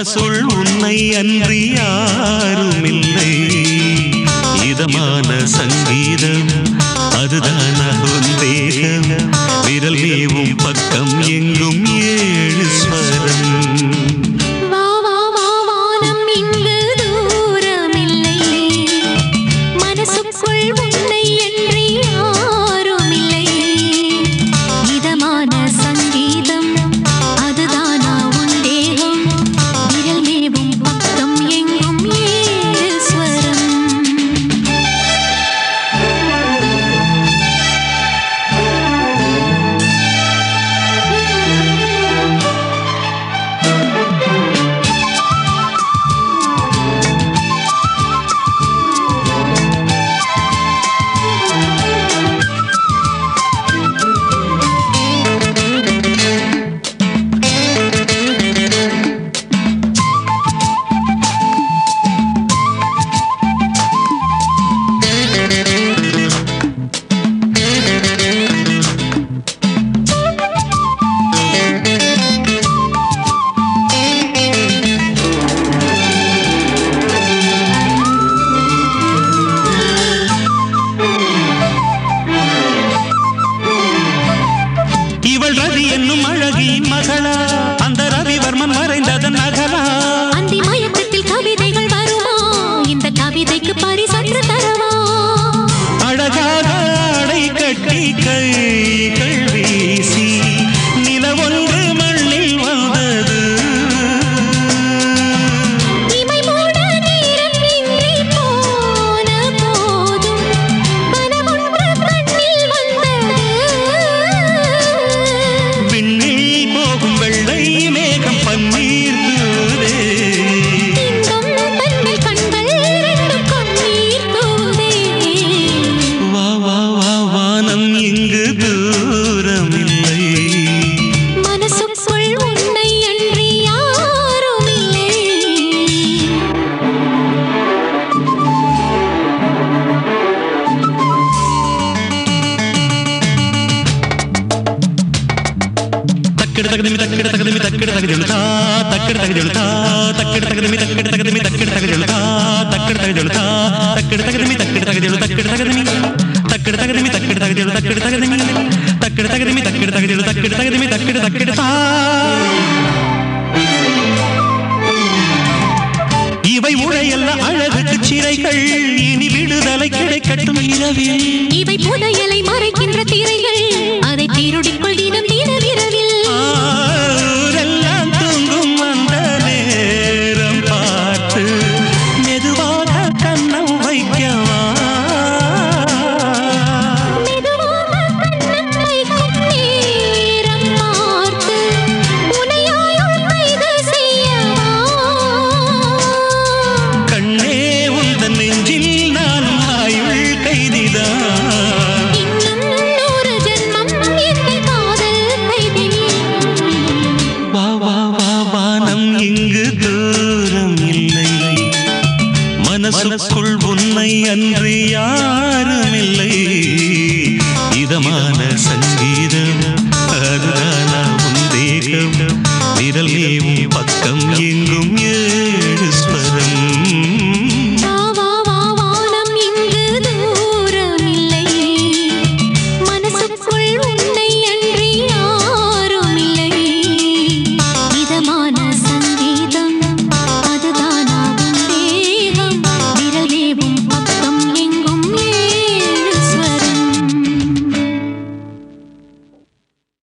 மனசுக்குள் உன்னை அன்றி யாருமில்லை இதமான சங்கீதம் அதுதான் உன் தேகம் விரல் மேவும் பக்கம் எங்கும் ஏழு ஸ்வரம் வா வா வா வானம் இங்கு தூரமில்லை மனசுக்குள் உன்னை என்று யாருமில்லை இதமான சங்கீதம் அதுதானா உன் தேகம் விரல் மேவும் பக்கம் எங்கும் ஏழு ஸ்வரம் இவள் ரவி என்னும் அழகியின் மகளா அந்த ரவிவர்மன் மறைந்ததன் நகலா அந்தி மயக்கத்தில் கவிதைகள் வருமா இந்த கவிதைக்கு பரிசற்று தரவா அழகாக அடை கட்டி கைகள் வீசி நிலவொன்று மண்ணில் வந்தது இமை மூட நேரம் இன்றி போன போதும் கனவொன்று கண்ணில் வந்தது விண்ணில் போகும் வெள்ளை மேகம் பன்னீர் தூதே இன்பம் தன்னில் கண்கள் ரெண்டும் கண்ணீர் தூவே வா வா வா வானம் இங்கு தூரமில்லை மனசுக்குள் உன்னை அன்றி யாருமில்லை தக்கடு தகதிமி தக்கடு தகதிமி தக்கடு தகதிழுதா தக்கடு தகதிழுதா தக்கடு தகதிமி தக்கடு தகதிமி தக்கடு தகதிழுதா தக்கடு தகதிழுதா தக்கடு தகதிமி தக்கடு தகதிழு தக்கடு தகதிமி தக்கடு தகதிமி தக்கடு தகதிழு தக்கடு தகதிமி தக்கடு தகதிமி தக்கடு தகதிழு தக்கடு தகதிமி தக்கடு தக்கடு தா இவை உழையல்ல அழகுக்கு சிறைகள் இனி விடுதலை கிடைக்கட்டும் இரவில் இவை புதையலை மறைக்கின்ற திரைகள் அதை திருடிக்கொள் தினம் தினவிரவில் ஊரெல்லாம் தூங்கும் அந்த நேரம் பார்த்து மெதுவாக கண்ணம் வைக்கவா மெதுவாக கண்ணம் வைக்கும் நேரம் பார்த்து உனையாயும் கைது செய்யவா கண்ணே உந்தன் நெஞ்சில் நானும் ஆயுள் கைதிதான் இன்னும் நூறு ஜென்மம் எந்த காதல் கைதியே வா வா வா வானம் இங்கு தூரம் இல்லை மனசுக்குள் உன்னை அன்று யாருமில்லை இதமான சங்கீதம் அதுதானா உன் தேகம் விரல் மேவும் பக்கம் எங்கும் ஏ